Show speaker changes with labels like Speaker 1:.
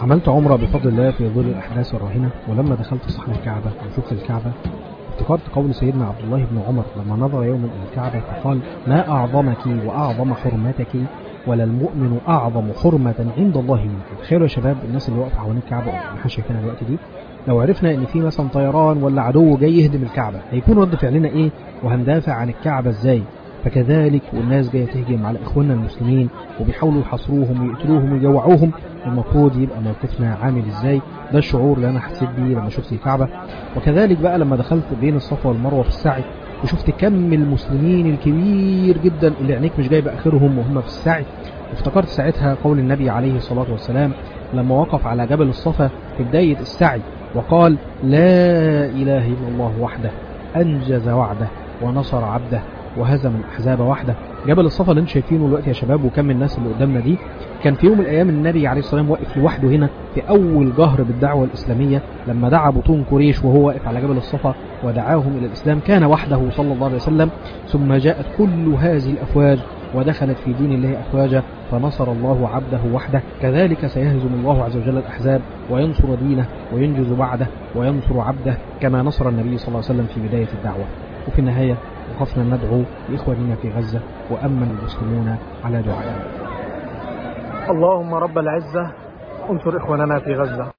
Speaker 1: عملت عمرة بفضل الله في ظل الأحداث الراهنة ولما دخلت صحن الكعبة وشفت الكعبة افتكرت قول سيدنا عبد الله بن عمر لما نظر يوما إلى الكعبة فقال ما أعظمك وأعظم حرمتك ولا المؤمن أعظم حرمة عند الله منك تخيلوا يا شباب الناس اللي واقفة حوالين الكعبة اللي احنا شايفينها دلوقتي دي لو عرفنا ان في مثلا طيران ولا عدو جاي يهدم الكعبة هيكون رد فعلنا ايه وهندافع عن الكعبة ازاي فكذلك والناس جايه تهجم على اخواننا المسلمين وبيحاولوا يحاصروهم ويقتلوهم ويجوعوهم المفروض يبقى موقفنا عامل ازاي ده الشعور اللي انا حسيت بيه لما شفت الكعبه وكذلك بقى لما دخلت بين الصفا والمروه في السعي وشفت كم المسلمين الكبير جدا اللي عينيك مش جايبه اخرهم وهم في السعي وافتكرت ساعتها قول النبي عليه الصلاه والسلام لما وقف على جبل الصفا في بدايه السعي وقال لا اله الا الله وحده انجز وعده ونصر عبده وهزم الأحزاب وحده جبل الصفا اللي انتم شايفينه دلوقتي يا شباب وكم الناس اللي قدامنا دي كان في يوم من الأيام النبي عليه الصلاة والسلام واقف لوحده هنا في أول جهر بالدعوة الإسلامية لما دعا بطون قريش وهو واقف على جبل الصفا ودعاهم إلى الإسلام كان وحده صلى الله عليه وسلم ثم جاءت كل هذه الأفواج ودخلت في دين الله أفواجا فنصر الله عبده وحده كذلك سيهزم الله عز وجل الأحزاب وينصر دينه وينجز بعده وينصر عبده كما نصر النبي صلى الله عليه وسلم في بداية الدعوة وفي النهاية وقفنا ندعو لإخواننا في غزة وأمن المسلمون على دعائنا
Speaker 2: اللهم رب العزة انصر إخواننا في غزة